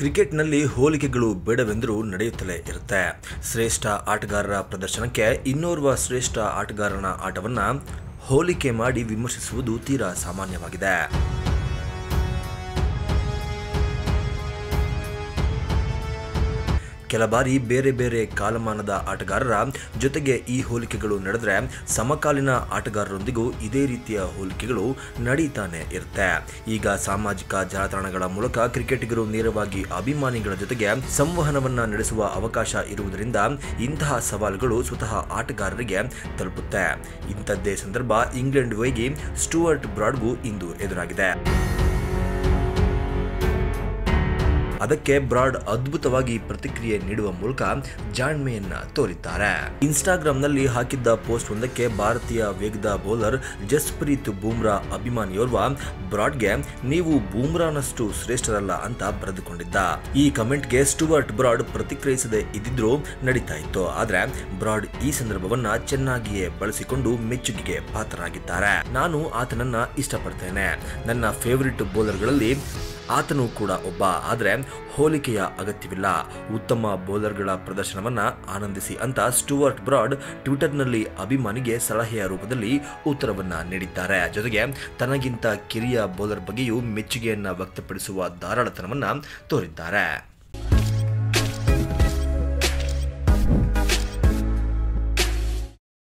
ಕ್ರಿಕೆಟ್ನಲ್ಲಿ ಹೋಲಿಕೆಗಳು ಬೇಡವೆಂದರೂ ನಡೆಯುತ್ತಲೇ ಇರುತ್ತೆ ಶ್ರೇಷ್ಠ ಆಟಗಾರರ ಪ್ರದರ್ಶನಕ್ಕೆ ಇನ್ನೋರ್ವ ಶ್ರೇಷ್ಠ ಆಟಗಾರನ ಆಟವನ್ನ ಹೋಲಿಕೆ ಮಾಡಿ ವಿಮರ್ಶಿಸುವುದು ತೀರಾ ಸಾಮಾನ್ಯವಾಗಿದೆ ಕೆಲ ಬಾರಿ ಬೇರೆ ಬೇರೆ ಕಾಲಮಾನದ ಆಟಗಾರರ ಜೊತೆಗೆ ಈ ಹೋಲಿಕೆಗಳು ನಡೆದ್ರೆ ಸಮಕಾಲೀನ ಆಟಗಾರರೊಂದಿಗೂ ಇದೇ ರೀತಿಯ ಹೋಲಿಕೆಗಳು ನಡೀತಾನೆ ಇರುತ್ತೆ ಈಗ ಸಾಮಾಜಿಕ ಜಾಲತಾಣಗಳ ಮೂಲಕ ಕ್ರಿಕೆಟಿಗರು ನೇರವಾಗಿ ಅಭಿಮಾನಿಗಳ ಜೊತೆಗೆ ಸಂವಹನವನ್ನ ನಡೆಸುವ ಅವಕಾಶ ಇರುವುದರಿಂದ ಇಂತಹ ಸವಾಲುಗಳು ಸ್ವತಃ ಆಟಗಾರರಿಗೆ ತಲುಪುತ್ತೆ ಇಂಥದ್ದೇ ಸಂದರ್ಭ ಇಂಗ್ಲೆಂಡ್ ವೇಗಿ ಸ್ಟುವರ್ಟ್ ಬ್ರಾಡ್ಗೂ ಇಂದು ಎದುರಾಗಿದೆ ಅದಕ್ಕೆ ಬ್ರಾಡ್ ಅದ್ಭುತವಾಗಿ ಪ್ರತಿಕ್ರಿಯೆ ನೀಡುವ ಮೂಲಕ ಜಾಣ್ಮೆಯನ್ನ ತೋರಿದ್ದಾರೆ ಇನ್ಸ್ಟಾಗ್ರಾಂನಲ್ಲಿ ಹಾಕಿದ್ದ ಪೋಸ್ಟ್ ಒಂದಕ್ಕೆ ಭಾರತೀಯ ವೇಗದ ಬೌಲರ್ ಜಸ್ಪ್ರೀತ್ ಬೂಮ್ರಾ ಅಭಿಮಾನಿಯೋರ್ವ ಬ್ರಾಡ್ಗೆ ನೀವು ಬೂಮ್ರಾನಷ್ಟು ಶ್ರೇಷ್ಠರಲ್ಲ ಅಂತ ಬರೆದುಕೊಂಡಿದ್ದ ಈ ಕಮೆಂಟ್ಗೆ ಸ್ಟುವರ್ಟ್ ಬ್ರಾಡ್ ಪ್ರತಿಕ್ರಿಯಿಸದೆ ಇದ್ದಿದ್ರು ನಡೀತಾ ಇತ್ತು ಆದ್ರೆ ಬ್ರಾಡ್ ಈ ಸಂದರ್ಭವನ್ನ ಚೆನ್ನಾಗಿಯೇ ಬಳಸಿಕೊಂಡು ಮೆಚ್ಚುಗೆಗೆ ಪಾತ್ರರಾಗಿದ್ದಾರೆ ನಾನು ಆತನನ್ನ ಇಷ್ಟಪಡ್ತೇನೆ ನನ್ನ ಫೇವರಿಟ್ ಬೌಲರ್ಗಳಲ್ಲಿ ಆತನು ಕೂಡ ಒಬ್ಬ ಆದರೆ ಹೋಲಿಕೆಯ ಅಗತ್ಯವಿಲ್ಲ ಉತ್ತಮ ಬೌಲರ್ಗಳ ಪ್ರದರ್ಶನವನ್ನ ಆನಂದಿಸಿ ಅಂತ ಸ್ಟುವರ್ಟ್ ಬ್ರಾಡ್ ಟ್ವಿಟರ್ನಲ್ಲಿ ಅಭಿಮಾನಿಗೆ ಸಲಹೆಯ ರೂಪದಲ್ಲಿ ಉತ್ತರವನ್ನ ನೀಡಿದ್ದಾರೆ ಜೊತೆಗೆ ತನಗಿಂತ ಕಿರಿಯ ಬೌಲರ್ ಬಗ್ಗೆಯೂ ಮೆಚ್ಚುಗೆಯನ್ನ ವ್ಯಕ್ತಪಡಿಸುವ ಧಾರಾಳತನವನ್ನ ತೋರಿದ್ದಾರೆ